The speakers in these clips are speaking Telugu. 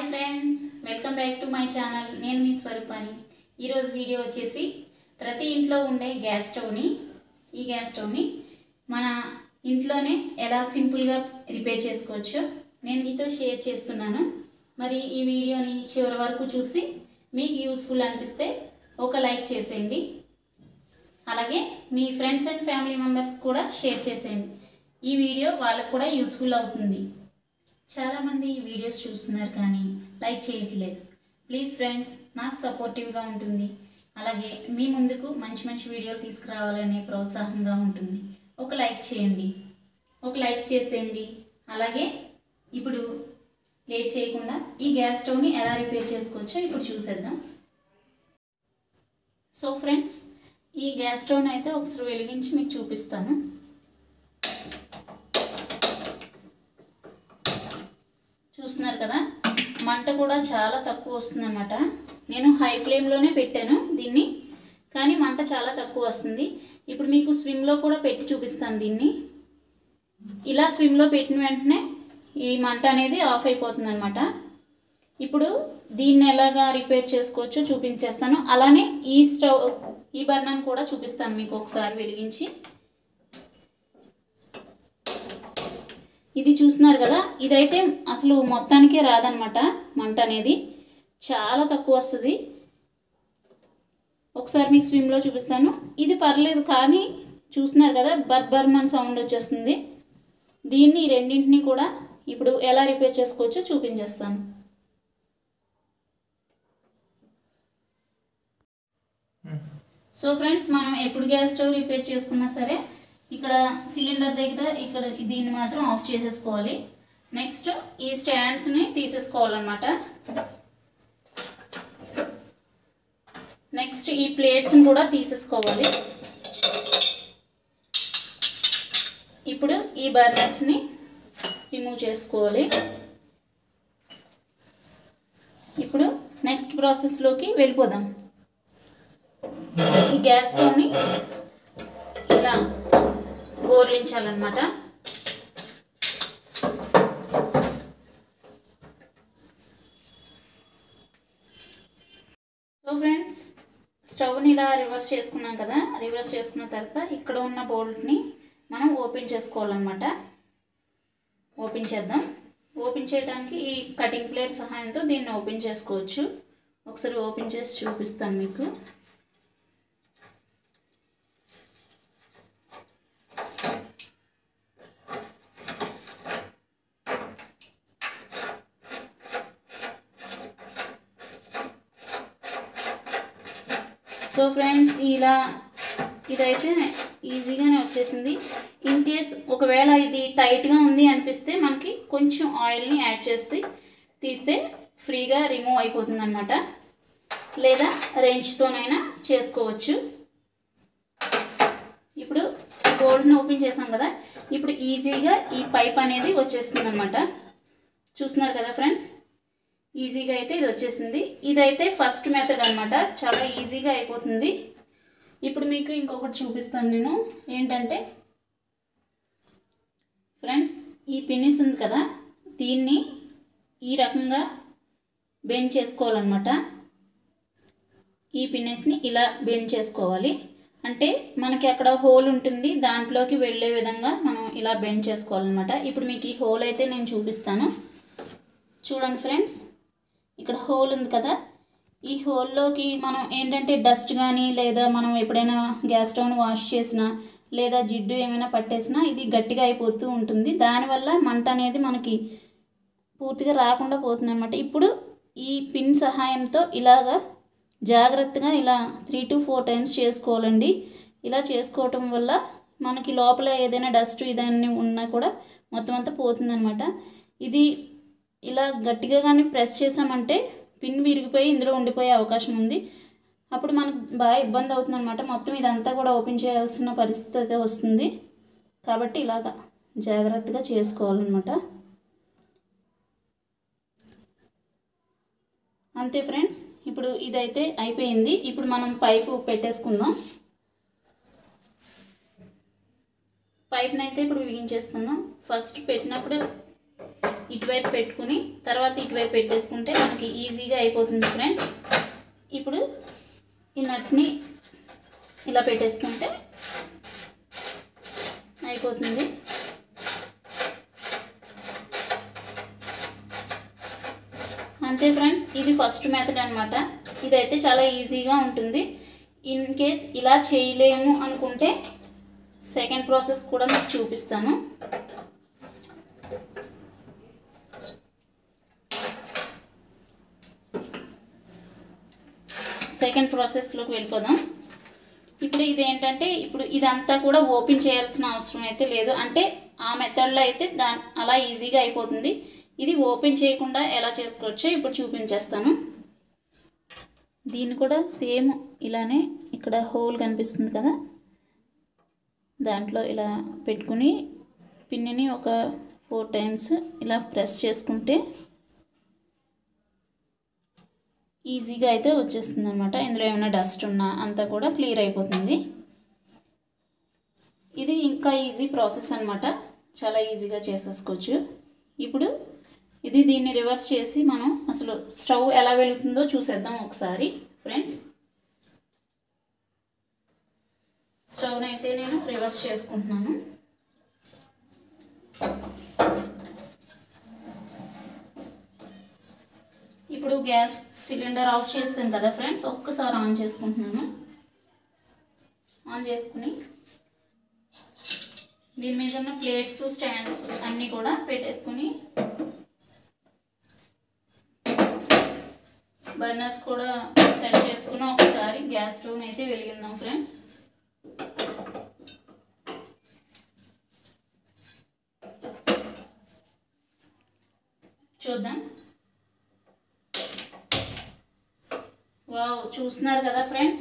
friends welcome back to my channel నేను మీ స్వరూపాని ఈరోజు వీడియో వచ్చేసి ప్రతి ఇంట్లో ఉండే గ్యాస్ స్టవ్ని ఈ గ్యాస్ స్టవ్ని మన ఇంట్లోనే ఎలా సింపుల్గా రిపేర్ చేసుకోవచ్చో నేను మీతో షేర్ చేస్తున్నాను మరి ఈ వీడియోని చివరి వరకు చూసి మీకు యూస్ఫుల్ అనిపిస్తే ఒక లైక్ చేసేయండి అలాగే మీ ఫ్రెండ్స్ అండ్ ఫ్యామిలీ మెంబర్స్ కూడా షేర్ చేసేయండి ఈ వీడియో వాళ్ళకు కూడా యూస్ఫుల్ అవుతుంది చాలామంది ఈ వీడియోస్ చూస్తున్నారు కానీ లైక్ చేయట్లేదు ప్లీజ్ ఫ్రెండ్స్ నాకు సపోర్టివ్గా ఉంటుంది అలాగే మీ ముందుకు మంచి మంచి వీడియోలు తీసుకురావాలనే ప్రోత్సాహంగా ఉంటుంది ఒక లైక్ చేయండి ఒక లైక్ చేసేయండి అలాగే ఇప్పుడు లేట్ చేయకుండా ఈ గ్యాస్ స్టవ్ని ఎలా రిపేర్ చేసుకోవచ్చో ఇప్పుడు చూసేద్దాం సో ఫ్రెండ్స్ ఈ గ్యాస్ స్టవ్ని అయితే ఒకసారి వెలిగించి మీకు చూపిస్తాను చూస్తున్నారు కదా మంట కూడా చాలా తక్కువ వస్తుందన్నమాట నేను హై ఫ్లేమ్లోనే పెట్టాను దీన్ని కానీ మంట చాలా తక్కువ వస్తుంది ఇప్పుడు మీకు స్విమ్లో కూడా పెట్టి చూపిస్తాను దీన్ని ఇలా స్విమ్లో పెట్టిన వెంటనే ఈ మంట అనేది ఆఫ్ అయిపోతుంది అనమాట ఇప్పుడు దీన్ని ఎలాగా రిపేర్ చేసుకోవచ్చో చూపించేస్తాను అలానే ఈ స్టవ్ ఈ బర్ణాన్ని కూడా చూపిస్తాను మీకు ఒకసారి వెలిగించి ఇది చూస్తున్నారు కదా ఇదైతే అసలు మొత్తానికే రాదనమాట మంట అనేది చాలా తక్కువ వస్తుంది ఒకసారి మీకు స్విమ్లో చూపిస్తాను ఇది పర్లేదు కానీ చూస్తున్నారు కదా బర్బర్మన్ సౌండ్ వచ్చేస్తుంది దీన్ని ఈ రెండింటిని కూడా ఇప్పుడు ఎలా రిపేర్ చేసుకోవచ్చో చూపించేస్తాను సో ఫ్రెండ్స్ మనం ఎప్పుడు గ్యాస్ స్టవ్ రిపేర్ చేసుకున్నా సరే ఇక్కడ సిలిండర్ దగ్గర ఇక్కడ దీన్ని మాత్రం ఆఫ్ చేసేసుకోవాలి నెక్స్ట్ ఈ స్టాండ్స్ని తీసేసుకోవాలన్నమాట నెక్స్ట్ ఈ ప్లేట్స్ని కూడా తీసేసుకోవాలి ఇప్పుడు ఈ బర్నర్స్ని రిమూవ్ చేసుకోవాలి ఇప్పుడు నెక్స్ట్ ప్రాసెస్లోకి వెళ్ళిపోదాం ఈ గ్యాస్ స్టవ్ని ఇలా గోర్లించాలన్నమాట సో ఫ్రెండ్స్ స్టవ్ని ఇలా రివర్స్ చేసుకున్నాం కదా రివర్స్ చేసుకున్న తర్వాత ఇక్కడ ఉన్న బోల్ట్ని మనం ఓపెన్ చేసుకోవాలన్నమాట ఓపెన్ చేద్దాం ఓపెన్ చేయడానికి ఈ కటింగ్ ప్లేట్ సహాయంతో దీన్ని ఓపెన్ చేసుకోవచ్చు ఒకసారి ఓపెన్ చేసి చూపిస్తాను మీకు సో ఫ్రెండ్స్ ఇలా ఇదైతే ఈజీగానే వచ్చేసింది ఇన్ కేస్ ఒకవేళ ఇది టైట్గా ఉంది అనిపిస్తే మనకి కొంచెం ఆయిల్ని యాడ్ చేసి తీస్తే ఫ్రీగా రిమూవ్ అయిపోతుంది అనమాట లేదా రేంజ్తోనైనా చేసుకోవచ్చు ఇప్పుడు గోల్డ్ని ఓపెన్ చేసాం కదా ఇప్పుడు ఈజీగా ఈ పైప్ అనేది వచ్చేస్తుంది అనమాట చూస్తున్నారు కదా ఫ్రెండ్స్ ఈజీగా అయితే ఇది వచ్చేసింది ఇదైతే ఫస్ట్ మెథడ్ అనమాట చాలా ఈజీగా అయిపోతుంది ఇప్పుడు మీకు ఇంకొకటి చూపిస్తాను నేను ఏంటంటే ఫ్రెండ్స్ ఈ పిన్నిస్ ఉంది కదా దీన్ని ఈ రకంగా బెండ్ చేసుకోవాలన్నమాట ఈ పిన్నిస్ని ఇలా బెండ్ చేసుకోవాలి అంటే మనకి అక్కడ హోల్ ఉంటుంది దాంట్లోకి వెళ్ళే విధంగా మనం ఇలా బెండ్ చేసుకోవాలన్నమాట ఇప్పుడు మీకు ఈ హోల్ అయితే నేను చూపిస్తాను చూడండి ఫ్రెండ్స్ ఇక్కడ హోల్ ఉంది కదా ఈ హోల్లోకి మనం ఏంటంటే డస్ట్ కానీ లేదా మనం ఎప్పుడైనా గ్యాస్ స్టవ్ని వాష్ చేసినా లేదా జిడ్డు ఏమైనా పట్టేసినా ఇది గట్టిగా అయిపోతూ ఉంటుంది దానివల్ల మంట అనేది మనకి పూర్తిగా రాకుండా పోతుంది అనమాట ఇప్పుడు ఈ పిన్ సహాయంతో ఇలాగా జాగ్రత్తగా ఇలా త్రీ టు ఫోర్ టైమ్స్ చేసుకోవాలండి ఇలా చేసుకోవటం వల్ల మనకి లోపల ఏదైనా డస్ట్ ఇదన్నీ ఉన్నా కూడా మొత్తం అంతా పోతుందన్నమాట ఇది ఇలా గట్టిగా కానీ ప్రెస్ చేసామంటే పిన్ విరిగిపోయి ఇందులో ఉండిపోయే అవకాశం ఉంది అప్పుడు మనకు బాగా ఇబ్బంది అవుతుంది అనమాట మొత్తం ఇదంతా కూడా ఓపెన్ చేయాల్సిన పరిస్థితి అయితే వస్తుంది కాబట్టి ఇలాగా జాగ్రత్తగా చేసుకోవాలన్నమాట అంతే ఫ్రెండ్స్ ఇప్పుడు ఇదైతే అయిపోయింది ఇప్పుడు మనం పైపు పెట్టేసుకుందాం పైప్ని అయితే ఇప్పుడు బిగించేసుకుందాం ఫస్ట్ పెట్టినప్పుడు ఇటువైపు పెట్టుకుని తర్వాత ఇటువైపు పెట్టేసుకుంటే మనకి ఈజీగా అయిపోతుంది ఫ్రెండ్స్ ఇప్పుడు ఈ నట్ని ఇలా పెట్టేసుకుంటే అయిపోతుంది అంతే ఫ్రెండ్స్ ఇది ఫస్ట్ మెథడ్ అనమాట ఇదైతే చాలా ఈజీగా ఉంటుంది ఇన్ కేస్ ఇలా చేయలేము అనుకుంటే సెకండ్ ప్రాసెస్ కూడా మీకు చూపిస్తాను సెకండ్ ప్రాసెస్లోకి వెళ్ళిపోదాం ఇప్పుడు ఇది ఏంటంటే ఇప్పుడు ఇదంతా కూడా ఓపెన్ చేయాల్సిన అవసరం అయితే లేదు అంటే ఆ మెథడ్లో అయితే దా అలా ఈజీగా అయిపోతుంది ఇది ఓపెన్ చేయకుండా ఎలా చేసుకోవచ్చో ఇప్పుడు చూపించేస్తాను దీన్ని కూడా సేమ్ ఇలానే ఇక్కడ హోల్ కనిపిస్తుంది కదా దాంట్లో ఇలా పెట్టుకుని పిన్నిని ఒక ఫోర్ టైమ్స్ ఇలా ప్రెస్ చేసుకుంటే ఈజీగా అయితే వచ్చేస్తుంది అనమాట ఇందులో ఏమైనా డస్ట్ ఉన్నా అంతా కూడా క్లియర్ అయిపోతుంది ఇది ఇంకా ఈజీ ప్రాసెస్ అనమాట చాలా ఈజీగా చేసేసుకోవచ్చు ఇప్పుడు ఇది దీన్ని రివర్స్ చేసి మనం అసలు స్టవ్ ఎలా వెలుగుతుందో చూసేద్దాం ఒకసారి ఫ్రెండ్స్ స్టవ్ని అయితే నేను రివర్స్ చేసుకుంటున్నాను ఇప్పుడు గ్యాస్ సిలిండర్ ఆఫ్ చేసాను కదా ఫ్రెండ్స్ ఒక్కసారి ఆన్ చేసుకుంటున్నాను ఆన్ చేసుకుని దీని మీద ఉన్న ప్లేట్స్ స్టాండ్స్ అన్నీ కూడా పెట్టేసుకుని బర్నర్స్ కూడా సెట్ చేసుకుని ఒకసారి గ్యాస్ స్టవ్ని అయితే వెలిగిందాం ఫ్రెండ్స్ చూద్దాం వావ్ చూస్తున్నారు కదా ఫ్రెండ్స్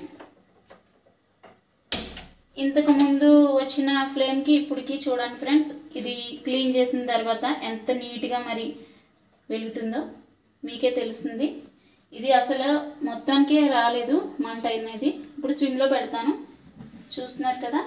ఇంతకు ముందు వచ్చిన ఫ్లేమ్కి ఇప్పటికి చూడండి ఫ్రెండ్స్ ఇది క్లీన్ చేసిన తర్వాత ఎంత నీట్గా మరి వెలుగుతుందో మీకే తెలుస్తుంది ఇది అసలు మొత్తానికే రాలేదు మంట అనేది ఇప్పుడు స్విమ్లో పెడతాను చూస్తున్నారు కదా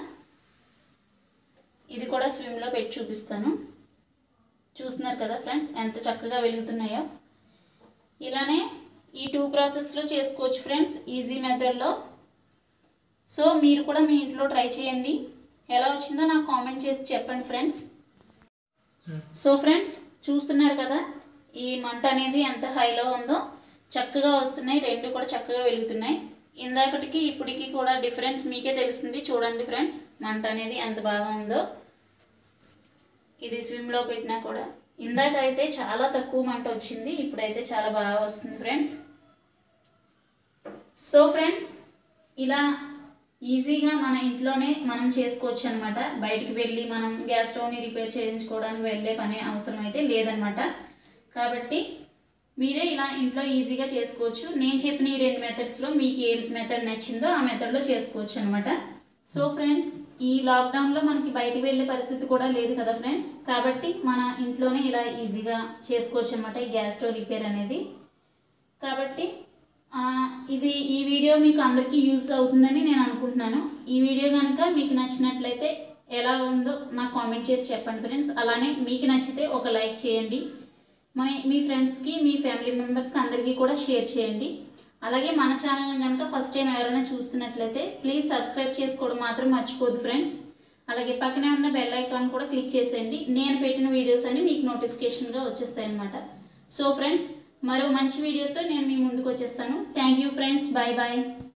ఇది కూడా స్విమ్లో పెట్టి చూపిస్తాను చూస్తున్నారు కదా ఫ్రెండ్స్ ఎంత చక్కగా వెలుగుతున్నాయో ఇలానే ఈ టూ ప్రాసెస్లో చేసుకోవచ్చు ఫ్రెండ్స్ ఈజీ మెథడ్లో సో మీరు కూడా మీ ఇంట్లో ట్రై చేయండి ఎలా వచ్చిందో నాకు కామెంట్ చేసి చెప్పండి ఫ్రెండ్స్ సో ఫ్రెండ్స్ చూస్తున్నారు కదా ఈ మంట అనేది ఎంత హైలో ఉందో చక్కగా వస్తున్నాయి రెండు కూడా చక్కగా వెలుగుతున్నాయి ఇందాకటికి ఇప్పటికి కూడా డిఫరెన్స్ మీకే తెలుస్తుంది చూడండి ఫ్రెండ్స్ మంట అనేది ఎంత బాగా ఉందో ఇది స్విమ్లో పెట్టినా కూడా ఇందాక అయితే చాలా తక్కువ మంట వచ్చింది ఇప్పుడైతే చాలా బాగా వస్తుంది ఫ్రెండ్స్ సో ఫ్రెండ్స్ ఇలా ఈజీగా మన ఇంట్లోనే మనం చేసుకోవచ్చు అనమాట బయటికి వెళ్ళి మనం గ్యాస్ స్టవ్ని రిపేర్ చేయించుకోవడానికి వెళ్ళే పని అవసరం అయితే లేదనమాట కాబట్టి మీరే ఇలా ఇంట్లో ఈజీగా చేసుకోవచ్చు నేను చెప్పిన ఈ రెండు మెథడ్స్లో మీకు ఏ మెథడ్ నచ్చిందో ఆ మెథడ్లో చేసుకోవచ్చు అనమాట సో ఫ్రెండ్స్ ఈ లాక్డౌన్లో మనకి బయటికి వెళ్ళే పరిస్థితి కూడా లేదు కదా ఫ్రెండ్స్ కాబట్టి మన ఇంట్లోనే ఇలా ఈజీగా చేసుకోవచ్చు అనమాట ఈ గ్యాస్ స్టవ్ రిపేర్ అనేది కాబట్టి ఆ, ఇది ఈ వీడియో మీకు అందరికీ యూజ్ అవుతుందని నేను అనుకుంటున్నాను ఈ వీడియో కనుక మీకు నచ్చినట్లయితే ఎలా ఉందో నాకు కామెంట్ చేసి చెప్పండి ఫ్రెండ్స్ అలానే మీకు నచ్చితే ఒక లైక్ చేయండి మీ మీ ఫ్రెండ్స్కి మీ ఫ్యామిలీ మెంబర్స్కి అందరికీ కూడా షేర్ చేయండి అలాగే మన ఛానల్ని కనుక ఫస్ట్ టైం ఎవరైనా చూస్తున్నట్లయితే ప్లీజ్ సబ్స్క్రైబ్ చేసుకోవడం మాత్రం మర్చిపోదు ఫ్రెండ్స్ అలాగే పక్కనే ఉన్న బెల్ ఐకాన్ కూడా క్లిక్ చేసేయండి నేను పెట్టిన వీడియోస్ అన్ని మీకు నోటిఫికేషన్గా వచ్చేస్తాయి అనమాట సో ఫ్రెండ్స్ మరో మంచి వీడియోతో నేను మీ ముందుకు వచ్చేస్తాను thank you friends bye bye